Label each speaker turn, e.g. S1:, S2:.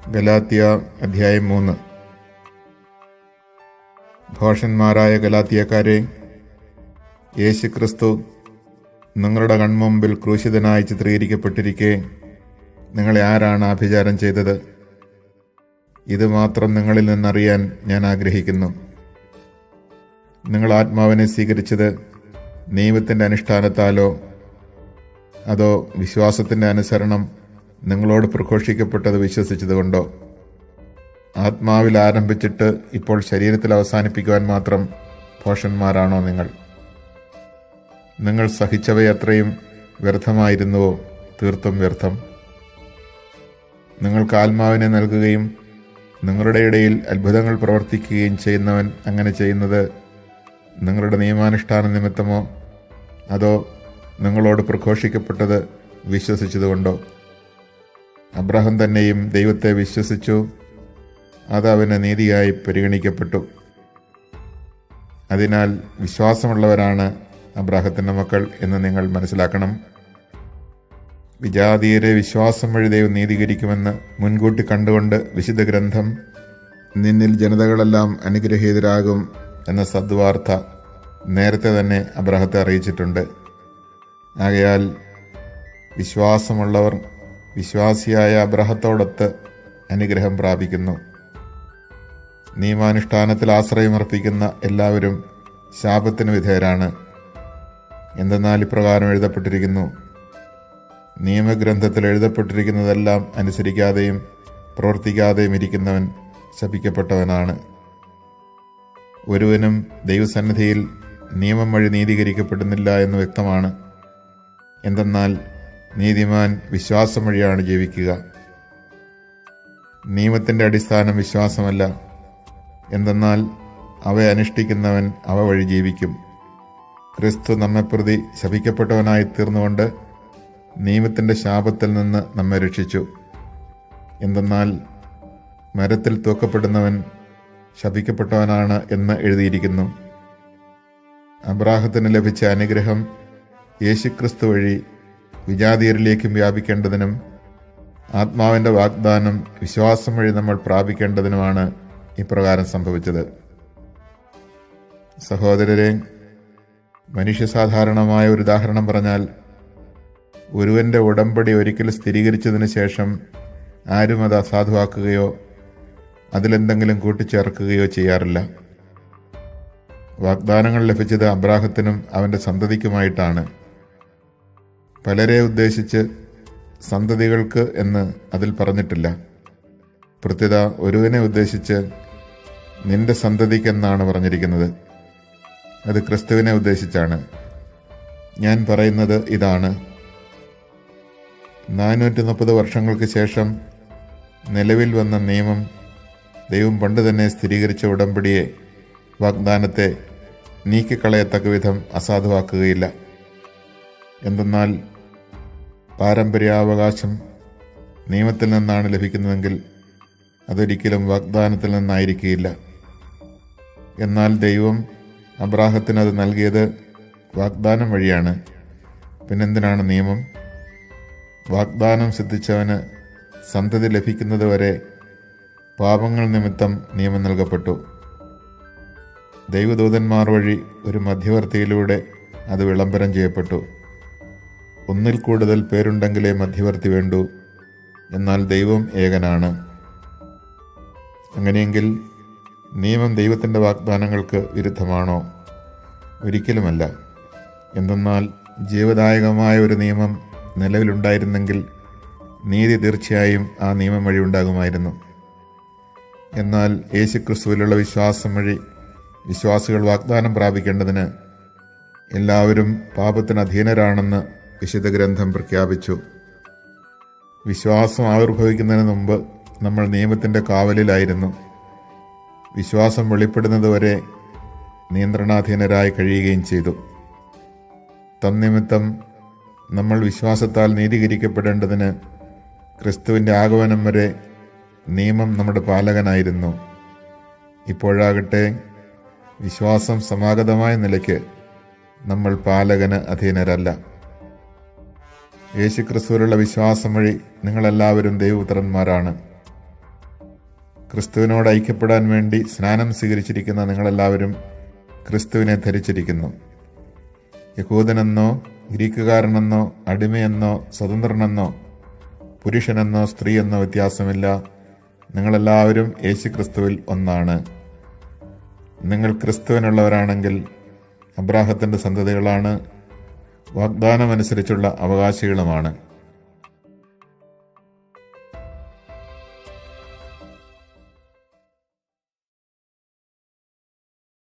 S1: ഗലാത്യ അധ്യായം മൂന്ന് ഭോഷന്മാരായ ഗലാത്തിയക്കാരെ യേശുക്രിസ്തു നിങ്ങളുടെ കൺമുമ്പിൽ ക്രൂശിതനായി ചിത്രീകരിക്കപ്പെട്ടിരിക്കെ നിങ്ങളെ ആരാണ് ആഭിചാരം ചെയ്തത് ഇത് മാത്രം നിങ്ങളിൽ നിന്നറിയാൻ ഞാൻ ആഗ്രഹിക്കുന്നു നിങ്ങൾ ആത്മാവിനെ സ്വീകരിച്ചത് നിയമത്തിൻ്റെ അനുഷ്ഠാനത്താലോ അതോ വിശ്വാസത്തിൻ്റെ അനുസരണം നിങ്ങളോട് പ്രഘോഷിക്കപ്പെട്ടത് വിശ്വസിച്ചതുകൊണ്ടോ ആത്മാവിൽ ആരംഭിച്ചിട്ട് ഇപ്പോൾ ശരീരത്തിൽ അവസാനിപ്പിക്കുവാൻ മാത്രം ഭോഷന്മാരാണോ നിങ്ങൾ നിങ്ങൾ സഹിച്ചവയത്രയും വ്യർത്ഥമായിരുന്നുവോ തീർത്തും വ്യർത്ഥം നിങ്ങൾക്ക് ആത്മാവിനെ നൽകുകയും നിങ്ങളുടെ ഇടയിൽ അത്ഭുതങ്ങൾ പ്രവർത്തിക്കുകയും ചെയ്യുന്നവൻ അങ്ങനെ ചെയ്യുന്നത് നിങ്ങളുടെ നിയമാനുഷ്ഠാന നിമിത്തമോ അതോ നിങ്ങളോട് പ്രഘോഷിക്കപ്പെട്ടത് വിശ്വസിച്ചതുകൊണ്ടോ അബ്രഹാം തന്നെയും ദൈവത്തെ വിശ്വസിച്ചു അത് അവന് നീതിയായി പരിഗണിക്കപ്പെട്ടു അതിനാൽ വിശ്വാസമുള്ളവരാണ് അബ്രാഹത്തിൻ്റെ മക്കൾ എന്ന് നിങ്ങൾ മനസ്സിലാക്കണം വിജാതീയരെ വിശ്വാസം വഴി ദൈവം നീതീകരിക്കുമെന്ന് മുൻകൂട്ടി കണ്ടുകൊണ്ട് വിശുദ്ധ ഗ്രന്ഥം നിന്നിൽ ജനതകളെല്ലാം അനുഗ്രഹീതരാകും എന്ന സദ്വാർത്ത നേരത്തെ തന്നെ അബ്രഹത്തെ അറിയിച്ചിട്ടുണ്ട് ആകയാൽ വിശ്വാസമുള്ളവർ വിശ്വാസിയായ അബ്രഹത്തോടൊത്ത് അനുഗ്രഹം പ്രാപിക്കുന്നു നിയമാനുഷ്ഠാനത്തിൽ ആശ്രയമർപ്പിക്കുന്ന എല്ലാവരും ശാപത്തിന് വിധേയരാണ് എന്തെന്നാൽ ഇപ്രകാരം എഴുതപ്പെട്ടിരിക്കുന്നു നിയമഗ്രന്ഥത്തിൽ എഴുതപ്പെട്ടിരിക്കുന്നതെല്ലാം അനുസരിക്കാതെയും പ്രവർത്തിക്കാതെയും ഇരിക്കുന്നവൻ ശപിക്കപ്പെട്ടവനാണ് ഒരുവനും ദൈവസന്നിധിയിൽ നിയമം വഴി നീതീകരിക്കപ്പെടുന്നില്ല എന്ന് വ്യക്തമാണ് എന്തെന്നാൽ നീതിമാൻ വിശ്വാസം വഴിയാണ് ജീവിക്കുക നിയമത്തിൻ്റെ അടിസ്ഥാനം വിശ്വാസമല്ല എന്തെന്നാൽ അവയെ അനുഷ്ഠിക്കുന്നവൻ അവ വഴി ജീവിക്കും ക്രിസ്തു നമ്മെ പ്രതി ശപിക്കപ്പെട്ടവനായി തീർന്നുകൊണ്ട് നിയമത്തിൻ്റെ ശാപത്തിൽ നിന്ന് നമ്മെ രക്ഷിച്ചു എന്തെന്നാൽ മരത്തിൽ തൂക്കപ്പെടുന്നവൻ ശപിക്കപ്പെട്ടവനാണ് എന്ന് എഴുതിയിരിക്കുന്നു അബ്രാഹത്തിന് ലഭിച്ച അനുഗ്രഹം യേശുക്രിസ്തു വഴി വിജാതീയരിലേക്കും വ്യാപിക്കേണ്ടതിനും ആത്മാവിൻ്റെ വാഗ്ദാനം വിശ്വാസം വഴി നമ്മൾ പ്രാപിക്കേണ്ടതിനുമാണ് ഇപ്രകാരം സംഭവിച്ചത് സഹോദരരെ മനുഷ്യസാധാരണമായ ഒരു ഉദാഹരണം പറഞ്ഞാൽ ഒരുവന്റെ ഉടമ്പടി ഒരിക്കൽ സ്ഥിരീകരിച്ചതിന് ശേഷം ആരും അത് അസാധുവാക്കുകയോ അതിലെന്തെങ്കിലും കൂട്ടിച്ചേർക്കുകയോ ചെയ്യാറില്ല വാഗ്ദാനങ്ങൾ ലഭിച്ചത് അബ്രാഹത്തിനും അവന്റെ സന്തതിക്കുമായിട്ടാണ് പലരെ ഉദ്ദേശിച്ച് സന്തതികൾക്ക് എന്ന് അതിൽ പറഞ്ഞിട്ടില്ല പ്രത്യുത ഒരുവനെ ഉദ്ദേശിച്ച് നിന്റെ സന്തതിക്കെന്നാണ് പറഞ്ഞിരിക്കുന്നത് അത് ക്രിസ്തുവിനെ ഉദ്ദേശിച്ചാണ് ഞാൻ പറയുന്നത് ഇതാണ് നാനൂറ്റി മുപ്പത് വർഷങ്ങൾക്ക് ശേഷം നിലവിൽ വന്ന നിയമം ദൈവം പണ്ട് തന്നെ സ്ഥിരീകരിച്ച ഉടമ്പടിയെ വാഗ്ദാനത്തെ നീക്കിക്കളയത്തക്ക വിധം അസാധുവാക്കുകയില്ല എന്തെന്നാൽ പാരമ്പര്യാവകാശം നിയമത്തിൽ നിന്നാണ് ലഭിക്കുന്നതെങ്കിൽ അതൊരിക്കലും വാഗ്ദാനത്തിൽ നിന്നായിരിക്കുകയില്ല എന്നാൽ ദൈവം അബ്രാഹത്തിന് അത് നൽകിയത് വാഗ്ദാനം വഴിയാണ് പിന്നെന്തിനാണ് നിയമം വാഗ്ദാനം സിദ്ധിച്ചവന് സന്തതി ലഭിക്കുന്നത് വരെ പാപങ്ങൾ നിമിത്തം നിയമം നൽകപ്പെട്ടു ദൈവദൂതന്മാർ വഴി ഒരു മധ്യവർത്തിയിലൂടെ അത് വിളംബരം ചെയ്യപ്പെട്ടു ഒന്നിൽ കൂടുതൽ പേരുണ്ടെങ്കിലേ മധ്യവർത്തി വേണ്ടൂ എന്നാൽ ദൈവം ഏകനാണ് അങ്ങനെയെങ്കിൽ നിയമം ദൈവത്തിൻ്റെ വാഗ്ദാനങ്ങൾക്ക് വിരുദ്ധമാണോ ഒരിക്കലുമല്ല എന്തെന്നാൽ ജീവദായകമായ ഒരു നിയമം നിലവിലുണ്ടായിരുന്നെങ്കിൽ നീതി തീർച്ചയായും ആ നിയമം വഴി ഉണ്ടാകുമായിരുന്നു എന്നാൽ യേശുക്രിസ്തുവിലുള്ള വിശ്വാസം വഴി വിശ്വാസികൾ വാഗ്ദാനം പ്രാപിക്കേണ്ടതിന് എല്ലാവരും പാപത്തിന് അധീനരാണെന്ന് വിശുദ്ധ ഗ്രന്ഥം പ്രഖ്യാപിച്ചു വിശ്വാസം ആവിർഭവിക്കുന്നതിന് മുമ്പ് നമ്മൾ നിയമത്തിൻ്റെ കാവലിലായിരുന്നു വിശ്വാസം വെളിപ്പെടുന്നതുവരെ നിയന്ത്രണാധീനരായി കഴിയുകയും ചെയ്തു തന്നിമിത്തം നമ്മൾ വിശ്വാസത്താൽ നീതീകരിക്കപ്പെടേണ്ടതിന് ക്രിസ്തുവിൻ്റെ ആഗമനം വരെ നിയമം നമ്മുടെ പാലകനായിരുന്നു ഇപ്പോഴാകട്ടെ വിശ്വാസം സമാഗതമായ നിലയ്ക്ക് നമ്മൾ പാലകന് അധീനരല്ല യേശുക്രിസ്തുവിലുള്ള വിശ്വാസം വഴി നിങ്ങളെല്ലാവരും ദൈവപുത്രന്മാരാണ് ക്രിസ്തുവിനോട് ഐക്യപ്പെടാൻ വേണ്ടി സ്നാനം സ്വീകരിച്ചിരിക്കുന്ന നിങ്ങളെല്ലാവരും ക്രിസ്തുവിനെ ധരിച്ചിരിക്കുന്നു യഹൂദനെന്നോ ഗ്രീക്കുകാരനെന്നോ അടിമയെന്നോ സ്വതന്ത്രനെന്നോ പുരുഷനെന്നോ സ്ത്രീയെന്നോ വ്യത്യാസമില്ല നിങ്ങളെല്ലാവരും യേശു ക്രിസ്തുവിൽ ഒന്നാണ് നിങ്ങൾ ക്രിസ്തുവിനുള്ളവരാണെങ്കിൽ അബ്രാഹത്തിൻ്റെ സന്തതികളാണ് വാഗ്ദാനമനുസരിച്ചുള്ള അവകാശികളുമാണ്